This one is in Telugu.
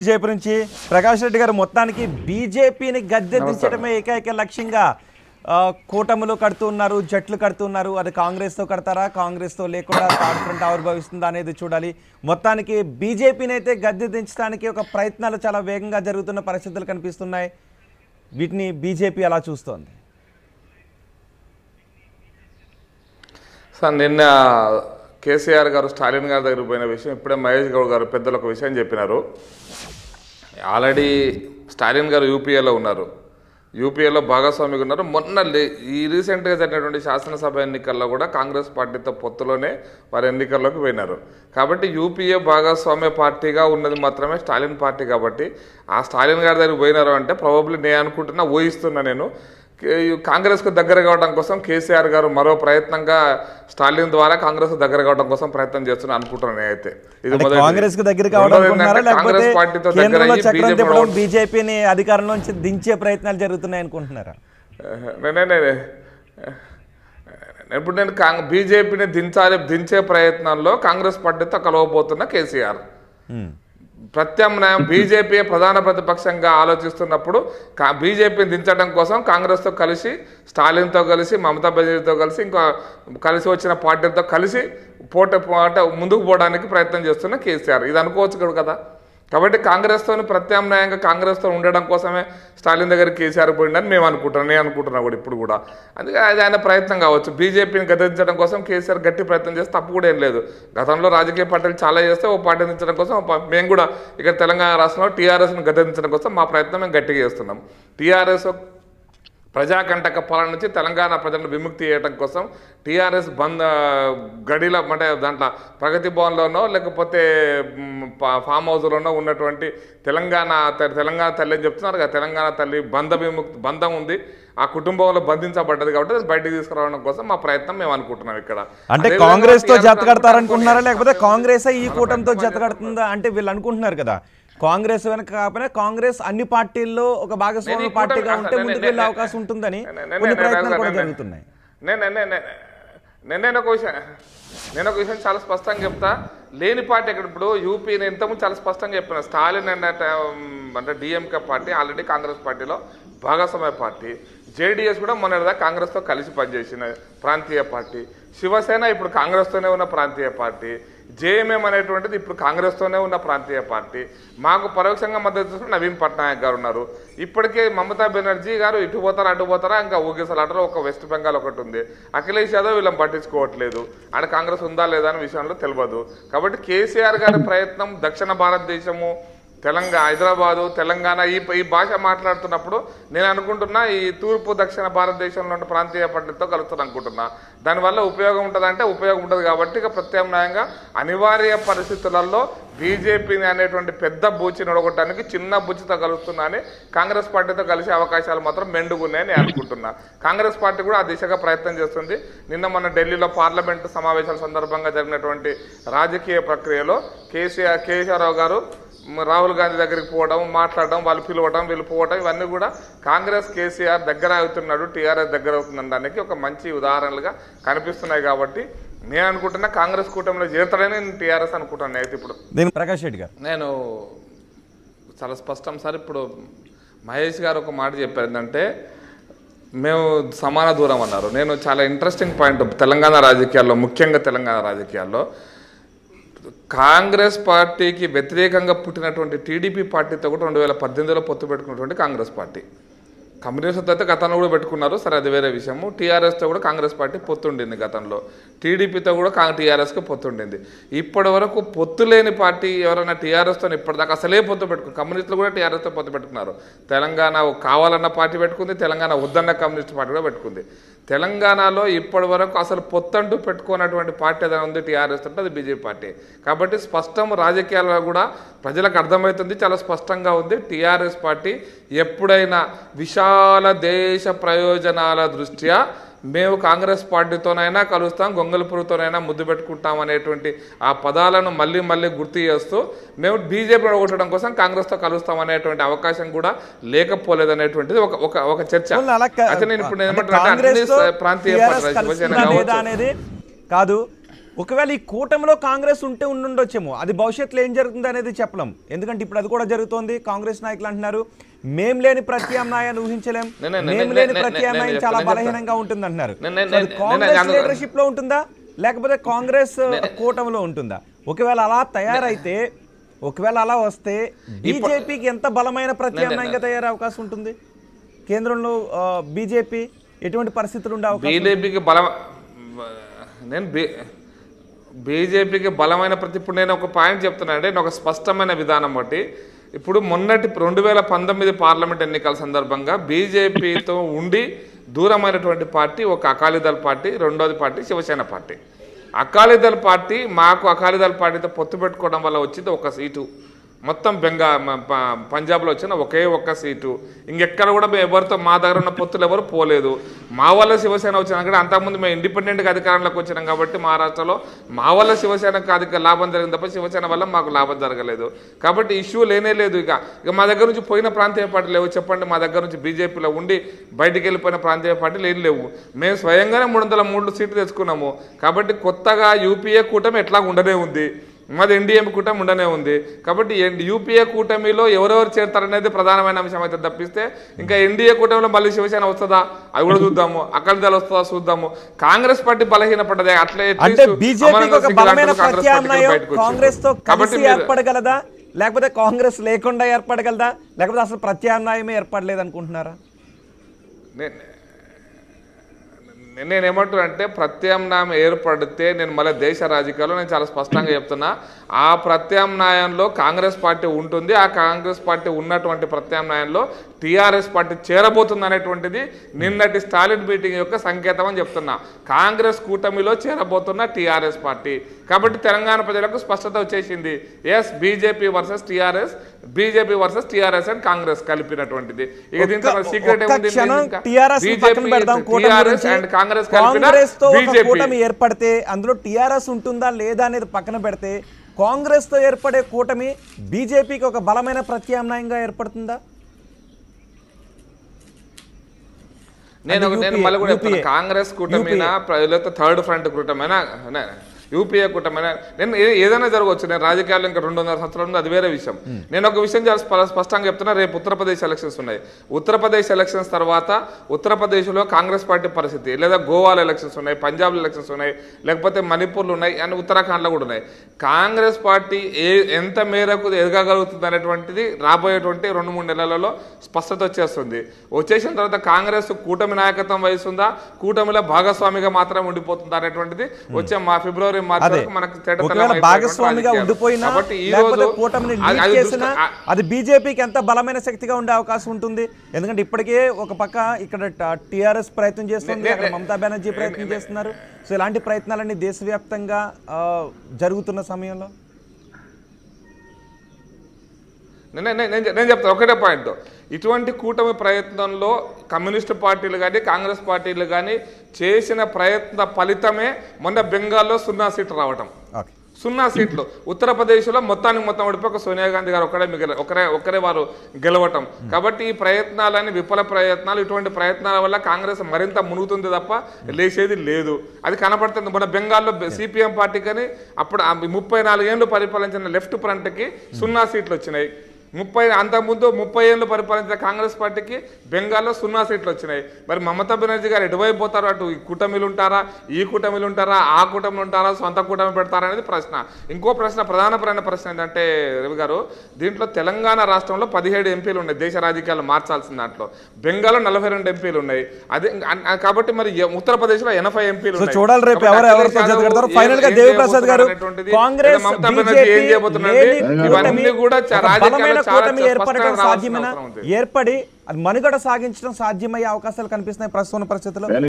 బీజేపీ నుంచి ప్రకాష్ రెడ్డి గారు మొత్తానికి బీజేపీని గద్దె దించడమే ఏకైక లక్ష్యంగా ఆ, కూటములు కడుతున్నారు జట్లు కడుతున్నారు అది కాంగ్రెస్తో కడతారా కాంగ్రెస్తో లేకుండా థర్డ్ ఫ్రంట్ ఆవిర్భవిస్తుందా అనేది చూడాలి మొత్తానికి బీజేపీని అయితే గద్దె దించడానికి ఒక ప్రయత్నాలు చాలా వేగంగా జరుగుతున్న పరిస్థితులు కనిపిస్తున్నాయి వీటిని బీజేపీ అలా చూస్తోంది సార్ నిన్న కేసీఆర్ గారు స్టాలిన్ గారి దగ్గరికి పోయిన విషయం ఇప్పుడే మహేష్ గౌడ్ గారు పెద్దలు ఒక విషయం చెప్పినారు ఆల్రెడీ స్టాలిన్ గారు యూపీఏలో ఉన్నారు యూపీఏలో భాగస్వామిగా ఉన్నారు మొన్న లే- ఈ రీసెంట్గా జరిగినటువంటి శాసనసభ ఎన్నికల్లో కూడా కాంగ్రెస్ పార్టీతో పొత్తులోనే వారు ఎన్నికల్లోకి పోయినారు కాబట్టి యూపీఏ భాగస్వామ్య పార్టీగా ఉన్నది మాత్రమే స్టాలిన్ పార్టీ కాబట్టి ఆ స్టాలిన్ గారి దగ్గరికి పోయినారు అంటే ప్రాబబ్లీ నేను అనుకుంటున్నా ఊహిస్తున్నా నేను కే- కాంగ్రెస్కు దగ్గర కావడం కోసం కేసీఆర్ గారు మరో ప్రయత్నంగా స్టాలిన్ ద్వారా కాంగ్రెస్ దగ్గర కావడం కోసం ప్రయత్నం చేస్తున్నా అనుకుంటున్నాను నేనైతే ఇది అంటే మొదటిది. కాంగ్రెస్ కు దగ్గర రెండోది కావాలనుకుంటున్నారా ఏంటంటే లేకపోతే కాంగ్రెస్ పార్టీతో దగ్గర కేంద్రంలో అయ్యి చక్రం బీజేపీ తిప్పడం బీజేపీని అధికారంలోంచి దించే ప్రయత్నాలు జరుగుతున్నాయి అనుకుంటున్నారా నేనే నేనే. ఇప్పుడు నేను కాంగ్ బీజేపీని దించాలి దించే ప్రయత్నంలో కాంగ్రెస్ పార్టీతో కలవబోతున్న కేసీఆర్ ఉమ్. ప్రత్యామ్నాయం బీజేపీ ప్రధాన ప్రతిపక్షంగా ఆలోచిస్తున్నప్పుడు కా బీజేపీని దించడం కోసం కాంగ్రెస్తో కలిసి స్టాలిన్తో కలిసి మమతా బెనర్జీతో కలిసి ఇంకా కలిసి వచ్చిన పార్టీలతో కలిసి పోటీ అంటే ముందుకు పోవడానికి ప్రయత్నం చేస్తున్న కేసీఆర్ ఇది అనుకోవచ్చు కూడా కదా కాబట్టి కాంగ్రెస్తో ప్రత్యామ్నాయంగా కాంగ్రెస్తో ఉండడం కోసమే స్టాలిన్ దగ్గర కేసీఆర్ పోయిండని మేము అనుకుంటున్నాం నేను అనుకుంటున్నా కూడా ఇప్పుడు కూడా అందుకే అది ఆయన ప్రయత్నం కావచ్చు బీజేపీని గతించడం కోసం కేసీఆర్ గట్టి ప్రయత్నం చేస్తే తప్పు కూడా ఏం లేదు గతంలో రాజకీయ పార్టీలు చాలా చేస్తే ఓ పార్టీ దించడం కోసం ఓ పా- మేము కూడా ఇక్కడ తెలంగాణ రాష్ట్రంలో టీఆర్ఎస్ని గతించడం కోసం మా ప్రయత్నం మేము గట్టిగా చేస్తున్నాం టీఆర్ఎస్ ప్రజాకంటక పాలన నుంచి తెలంగాణ ప్రజలను విముక్తి చేయడం కోసం టీఆర్ఎస్ బంద్ ఆ, గడిలో అంటే దాంట్లో ప్రగతి భవన్లోనో లేకపోతే మ్, పా- ఫామ్ హౌస్లోనో ఉన్నటువంటి తెలంగాణ త- తెలంగాణ తల్లి అని చెప్తున్నారు కదా తెలంగాణ తల్లి బంధ విముక్తి బంధం ఉంది ఆ కుటుంబంలో బంధించబడ్డది కాబట్టి అది బయటకు తీసుకురావడం కోసం మా ప్రయత్నం మేము అనుకుంటున్నాం ఇక్కడ అంటే అదేవిధంగా కాంగ్రెస్ తో TRS జత కడతారనుకుంటున్నారా అనుకోని- లేకపోతే కాంగ్రెస్ ఈ కూటమితో జత కడుతుందా అంటే వీళ్ళు అనుకుంటున్నారు కదా కాంగ్రెస్ వెనక కాకపోయినా కాంగ్రెస్ అన్ని పార్టీల్లో ఒక నేను భాగస్వామ్య ఈ పార్టీగా కూటమి- ఉంటే నేను- ముందుకు నేను- వెళ్ళే నేను- అవకాశం ఉంటుందని నేను- నేను- కొన్ని నేను- ప్రయత్నాలు కూడా నేను- జరుగుతున్నాయి నేను నేను- నేను- నేను నేను ఒక విషయం నేను ఒక విషయం చాలా స్పష్టంగా చెప్తా లేని పార్టీ ఇక్కడ ఇప్పుడు యూపీ నేను ఇంతకుముందు చాలా స్పష్టంగా చెప్పిన స్టాలిన్ అంటే ఉమ్, అంటే డిఎంకే పార్టీ ఆల్రెడీ కాంగ్రెస్ పార్టీలో భాగస్వామ్య పార్టీ జేడీఎస్ కూడా మొన్నటిదా కాంగ్రెస్తో కలిసి పనిచేసిన ప్రాంతీయ పార్టీ శివసేన ఇప్పుడు కాంగ్రెస్తోనే ఉన్న ప్రాంతీయ పార్టీ జేఎంఎం అనేటువంటిది ఇప్పుడు కాంగ్రెస్తోనే ఉన్న ప్రాంతీయ పార్టీ మాకు పరోక్షంగా మద్దతు ఇస్తున్న నవీన్ పట్నాయక్ గారు ఉన్నారు ఇప్పటికే మమతా బెనర్జీ గారు ఇటు పోతారా అటు పోతారా ఇంకా ఊగిసలాటలో ఒక వెస్ట్ బెంగాల్ ఒకటి ఉంది అఖిలేష్ యాదవ్ వీళ్ళని పట్టించుకోవట్లేదు ఆడ కాంగ్రెస్ ఉందా లేదా అనే విషయంలో తెలియదు కాబట్టి కేసీఆర్ గారి ప్రయత్నం దక్షిణ భారతదేశము తెలంగాణ హైదరాబాదు తెలంగాణ ఈ ఈ భాష మాట్లాడుతున్నప్పుడు నేను అనుకుంటున్నా ఈ తూర్పు దక్షిణ భారతదేశంలో ఉన్న ప్రాంతీయ పార్టీలతో కలుస్తాను అనుకుంటున్నా దానివల్ల ఉపయోగం ఉంటుందంటే ఉపయోగం ఉంటుంది కాబట్టి ఇక ప్రత్యామ్నాయంగా అనివార్య పరిస్థితులలో బీజేపీని అనేటువంటి పెద్ద బూచి నొడగొట్టడానికి చిన్న బూచితో కలుస్తున్నా అని కాంగ్రెస్ పార్టీతో కలిసే అవకాశాలు మాత్రం మెండుగున్నాయని నేను అనుకుంటున్నా కాంగ్రెస్ పార్టీ కూడా ఆ దిశగా ప్రయత్నం చేస్తుంది నిన్న మన ఢిల్లీలో పార్లమెంటు సమావేశాల సందర్భంగా జరిగినటువంటి రాజకీయ ప్రక్రియలో కేసీఆర్ కేశవరావు గారు మ- రాహుల్ గాంధీ దగ్గరికి పోవడం మాట్లాడడం వాళ్ళు పిలవడం వీళ్ళు పోవడం ఇవన్నీ కూడా కాంగ్రెస్ కేసీఆర్ దగ్గర అవుతున్నాడు టీఆర్ఎస్ దగ్గర అవుతుందని దానికి ఒక మంచి ఉదాహరణలుగా కనిపిస్తున్నాయి కాబట్టి నేను అనుకుంటున్నా కాంగ్రెస్ కూటమిలో చేరుతాడని నేను టీఆర్ఎస్ అనుకుంటున్నాను అయితే ఇప్పుడు దీని ప్రకాష్ రెడ్డి గారు నేను చాలా స్పష్టం సార్ ఇప్పుడు మహేష్ గారు ఒక మాట చెప్పారు ఏంటంటే మేము సమాన దూరం అన్నారు నేను చాలా ఇంట్రెస్టింగ్ పాయింట్ తెలంగాణ రాజకీయాల్లో ముఖ్యంగా తెలంగాణ రాజకీయాల్లో కాంగ్రెస్ పార్టీకి వ్యతిరేకంగా పుట్టినటువంటి టీడీపీ పార్టీతో కూడా రెండు వేల పద్దెనిమిదిలో పొత్తు పెట్టుకున్నటువంటి కాంగ్రెస్ పార్టీ కమ్యూనిస్టులతో అయితే గతంలో కూడా పెట్టుకున్నారు సరే అది వేరే విషయము టీఆర్ఎస్తో కూడా కాంగ్రెస్ పార్టీ పొత్తుండింది గతంలో టీడీపీతో కూడా కా టీఆర్ఎస్కి పొత్తుండింది ఇప్పటి వరకు పొత్తు లేని పార్టీ ఎవరైనా టీఆర్ఎస్తో ఇప్పటిదాకా అసలే పొత్తు పెట్టుకున్నారు కమ్యూనిస్టులు కూడా టీఆర్ఎస్తో పొత్తు పెట్టుకున్నారు తెలంగాణ కావాలన్న పార్టీ పెట్టుకుంది తెలంగాణ వద్దన్న కమ్యూనిస్ట్ పార్టీ కూడా పెట్టుకుంది తెలంగాణలో ఇప్పటి వరకు అసలు పొత్తంటూ పెట్టుకున్నటువంటి పార్టీ ఏదైనా ఉంది టీఆర్ఎస్ అంటే అది బీజేపీ పార్టీ కాబట్టి స్పష్టం రాజకీయాల్లో కూడా ప్రజలకు అర్థమవుతుంది చాలా స్పష్టంగా ఉంది టీఆర్ఎస్ పార్టీ ఎప్పుడైనా విశాల దేశ ప్రయోజనాల దృష్ట్యా మేము కాంగ్రెస్ పార్టీతోనైనా కలుస్తాం గొంగళపురితోనైనా ముద్దు పెట్టుకుంటాం అనేటువంటి ఆ పదాలను మళ్ళీ మళ్ళీ గుర్తు చేస్తూ మేము బీజేపీని ఓటడం కోసం కాంగ్రెస్తో కలుస్తాం అనేటువంటి అవకాశం కూడా లేకపోలేదు అనేటువంటిది ఒక ఒక ఒక చర్చ అవును, అలా కా- అయితే నేను ఇప్పుడు అంటే ఏమంటున్నా అంటే అన్ని కాంగ్రెస్తో ప్రాంతీయ TRS పార్టీలు శివసేన కలుస్తుందా లేదా కావచ్చు అనేది కాదు ఒకవేళ ఈ కూటమిలో కాంగ్రెస్ ఉంటే ఉండుండొచ్చేమో అది భవిష్యత్తులో ఏం జరుగుతుంది అనేది చెప్పలేం ఎందుకంటే ఇప్పుడు అది కూడా జరుగుతోంది కాంగ్రెస్ నాయకులు అంటున్నారు మేం లేని ప్రత్యామ్నాయాన్ని ఊహించలేం నే- నే- నే- మేం నే- లేని నే- నే- ప్రత్యామ్నాయం నేను చాలా చెప్తా, నేను బలహీనంగా ఉంటుంది అంటున్నారు నే- నే- సో అది నే- కాంగ్రెస్ నేను- లీడర్షిప్ లో ఉంటుందా లేకపోతే కాంగ్రెస్ కూటమిలో ఉంటుందా ఒకవేళ అలా తయారైతే ఒకవేళ అలా వస్తే బీజేపీకి ఎంత బలమైన ప్రత్యామ్నాయంగా తయారయ్యే అవకాశం ఉంటుంది కేంద్రంలో బీజేపీ ఎటువంటి పరిస్థితులు ఉండే అవకాశం బీజేపీకి బలం నేను బీ బీజేపీకి బలమైన ప్రతి ఇప్పుడు నేను ఒక పాయింట్ చెప్తున్నా అంటే నేను ఒక స్పష్టమైన విధానం బట్టి ఇప్పుడు మొన్నటి రెండు వేల పంతొమ్మిది పార్లమెంట్ ఎన్నికల సందర్భంగా బీజేపీతో ఉండి దూరమైనటువంటి పార్టీ ఒక అకాలీదళ్ పార్టీ రెండోది party Shiv Sena party Akali Dal party మాకు అకాలీదళ్ పార్టీతో పొత్తు పెట్టుకోవడం వల్ల వచ్చింది ఒక సీటు మొత్తం బెంగా మ- ప- పంజాబ్లో వచ్చిన ఒకే ఒక్క సీటు ఇంకెక్కడ కూడా మేము ఎవరితో మా దగ్గర ఉన్న పొత్తులు ఎవరు పోలేదు మా వల్ల శివసేన వచ్చినాం కూడా అంతకుముందు మేము ఇండిపెండెంట్గా అధికారంలోకి వచ్చినాం కాబట్టి మహారాష్ట్రలో మా వల్ల శివసేనకు అధిక లాభం జరిగింది తప్ప శివసేన వల్ల మాకు లాభం జరగలేదు కాబట్టి ఇష్యూ లేనే లేదు ఇక ఇక మా దగ్గర నుంచి పోయిన ప్రాంతీయ పార్టీలు లేవు చెప్పండి మా దగ్గర నుంచి బీజేపీలో ఉండి బయటికి వెళ్ళిపోయిన ప్రాంతీయ పార్టీలు ఏం లేవు మేము స్వయంగానే మూడు వందల మూడు సీట్లు తెచ్చుకున్నాము కాబట్టి కొత్తగా యూపీఏ కూటమి ఎట్లా ఉండనే ఉంది మాది ఎన్డీఎం కూటమి ఉండనే ఉంది కాబట్టి ఎన్- యూపీఏ కూటమిలో ఎవరెవరు చేరతారనేది ప్రధానమైన అంశం అయితే తప్పిస్తే ఇంకా ఎన్డీఏ కూటమిలో మళ్ళీ శివసేన వస్తుందా అది కూడా చూద్దాము అకాలీదళ వస్తుందా చూద్దాము కాంగ్రెస్ పార్టీ బలహీనపడ్డది అట్లే at అంటే least బీజేపీకి అమరేంద్ర ఒక సింగ్ బలమైన లాంటి వాళ్ళు కాంగ్రెస్ పార్టీకి ప్రత్యామ్నాయం బయటకు వచ్చారు. కాంగ్రెస్ తో కాబట్టి కలిసి మీరు- ఏర్పడగలదా లేకపోతే కాంగ్రెస్ లేకుండా ఏర్పడగలదా లేకపోతే అసలు ప్రత్యామ్నాయమే ఏర్పడలేదు అనుకుంటున్నారా నే- నే- నేను ఏమంటున్నా అంటే ప్రత్యామ్నాయం ఏర్పడితే నేను మళ్ళీ దేశ రాజకీయాల్లో నేను చాలా స్పష్టంగా చెప్తున్నా ఆ ప్రత్యామ్నాయంలో కాంగ్రెస్ పార్టీ ఉంటుంది ఆ కాంగ్రెస్ పార్టీ ఉన్నటువంటి ప్రత్యామ్నాయంలో టీఆర్ఎస్ పార్టీ చేరబోతుంది అనేటువంటిది నిన్నటి స్టాలిన్ మీటింగ్ యొక్క సంకేతం అని చెప్తున్నా కాంగ్రెస్ కూటమిలో చేరబోతున్న టీఆర్ఎస్ పార్టీ కాబట్టి తెలంగాణ ప్రజలకు స్పష్టత వచ్చేసింది yes BJP versus TRS BJP versus TRS and Congress కలిపినటువంటిది ఇక దీంట్లో ఒక్క- సీక్రెట్ ఒక్క ఏముంది క్షణం టీఆర్ఎస్ పక్కన పెడదాం కూటమి టీఆర్ఎస్ గురించి. అండ్ కాంగ్రెస్ కలిపిన కాంగ్రెస్ తో ఒక బీజేపీ కూటమి ఏర్పడితే అందులో టీఆర్ఎస్ ఉంటుందా లేదా అనేది పక్కన పెడితే కాంగ్రెస్ తో ఏర్పడే కూటమి బీజేపీకి ఒక బలమైన ప్రత్యామ్నాయంగా ఏర్పడుతుందా నేను అది నేను UPA, మళ్ళీ కూడా చెప్తాను UPA. కాంగ్రెస్ కూటమినా లేకపోతే థర్డ్ ఫ్రంట్ కూటమైనా యూపీఏ కూటమైనా నేను ఏ- ఏదైనా జరగవచ్చు నేను రాజకీయాల్లో ఇంకా రెండున్నర సంవత్సరాలు ఉంది అది వేరే విషయం నేను ఒక విషయం చాలా స్ప- స్పష్టంగా చెప్తున్నా రేపు ఉత్తరప్రదేశ్ ఎలక్షన్స్ ఉన్నాయి ఉత్తరప్రదేశ్ ఎలక్షన్స్ తర్వాత ఉత్తరప్రదేశ్లో కాంగ్రెస్ పార్టీ పరిస్థితి లేదా గోవాలో ఎలక్షన్స్ ఉన్నాయి పంజాబ్లో ఎలక్షన్స్ ఉన్నాయి లేకపోతే మణిపూర్లో ఉన్నాయి అండ్ ఉత్తరాఖండ్లో కూడా ఉన్నాయి కాంగ్రెస్ పార్టీ ఏ ఎంత మేరకు ఎదగగలుగుతుంది అనేటువంటిది రాబోయేటువంటి రెండు మూడు నెలలలో స్పష్టత వచ్చేస్తుంది వచ్చేసిన తర్వాత కాంగ్రెస్ కూటమి నాయకత్వం వహిస్తుందా కూటమిలో భాగస్వామిగా మాత్రం ఉండిపోతుందా అనేటువంటిది వచ్చే మా ఫిబ్రవరి మార్చి అదే వరకు మనకు తేటతెల్లం ఒకవేళ అయిపోయేటువంటి భాగస్వామిగా రాజకీయాలు. ఉండిపోయినా కాబట్టి ఈ లేకపోతే రోజు కూటమిని అది- లీడ్ అది చేసినా దృష్టి- ఆ- అది బీజేపీకి ఎంత బలమైన శక్తిగా ఉండే అవకాశం ఉంటుంది ఎందుకంటే ఇప్పటికే ఒక పక్క ఇక్కడ టిఆర్ఎస్ ప్రయత్నం చేస్తుంది నే- అక్కడ నే- మమతా బెనర్జీ ప్రయత్నం చేస్తున్నారు సో ఇలాంటి ప్రయత్నాలన్నీ దేశవ్యాప్తంగా ఆ, జరుగుతున్న సమయంలో నేను నేను- నేను నేను చెప్తాను ఒకటే పాయింట్ ఇటువంటి కూటమి ప్రయత్నంలో కమ్యూనిస్ట్ పార్టీలు కానీ కాంగ్రెస్ పార్టీలు కానీ చేసిన ప్రయత్న ఫలితమే మొన్న బెంగాల్లో సున్నా సీట్లు రావటం ఓకే సున్నా సీట్లు ఉత్తరప్రదేశ్లో మొత్తానికి మొత్తం ఓడిపోయి ఒక సోనియా గాంధీ గారు ఒకరే మిగిలి ఒకరే ఒకరే వారు గెలవటం కాబట్టి ఈ ప్రయత్నాలని విఫల ప్రయత్నాలు ఇటువంటి ప్రయత్నాల వల్ల కాంగ్రెస్ మరింత మునుగుతుంది తప్ప లేచేది లేదు అది కనపడుతుంది మన బెంగాల్లో సిపిఎం పార్టీ కానీ అప్పుడు ఆ ముప్పై నాలుగేళ్లు పరిపాలించిన లెఫ్ట్ ఫ్రంట్కి సున్నా సీట్లు వచ్చినాయి ముప్పై అంతకుముందు ముప్పై ఏళ్ళు పరిపాలించిన కాంగ్రెస్ పార్టీకి బెంగాల్లో సున్నా సీట్లు వచ్చినాయి మరి మమతా బెనర్జీ గారు ఎటువైపు పోతారు అటు ఈ కూటమిలు ఉంటారా ఈ కూటమిలు ఉంటారా ఆ కూటమిలు ఉంటారా సొంత కూటమి పెడతారా అనేది ప్రశ్న ఇంకో ప్రశ్న ప్రధానమైన ప్రశ్న ఏంటంటే రవి గారు దీంట్లో తెలంగాణ రాష్ట్రంలో పదిహేడు ఎంపీలు ఉన్నాయి దేశ రాజకీయాలు మార్చాల్సిన దాంట్లో బెంగాల్లో నలభై రెండు ఎంపీలు ఉన్నాయి అదే అన్- అన్- కాబట్టి మరి ఎ- ఉత్తరప్రదేశ్లో ఎనభై ఎంపీలు సో ఉన్నాయి. చూడాలి రేపు కాబట్టి ఎవరు ఎవరు అఖిలేష్ ప్రజలు యాదవ్ కడతారు ఏం- ఫైనల్ గా ఏం దేవిప్రసాద్ గారు చేయబోతున్నారనేటువంటిది, కాంగ్రెస్ లేదా మమతా బెనర్జీ ఏం బీజేపీ చేయబోతున్నారంటే లేని ఇవన్నీ కూటమి కూడా ఒక రాజకీయాల్లో బలమైన చాలా కూటమి స్పష్టంగా ఏర్పడటం రావాల్సిన సాధ్యమేనా అవసరం ఉంది. ఏర్పడి అది మనుగడ సాగించడం సాధ్యమయ్యే అవకాశాలు కనిపిస్తున్నాయి ప్రస్తుత ఉన్న పరిస్థితుల్లో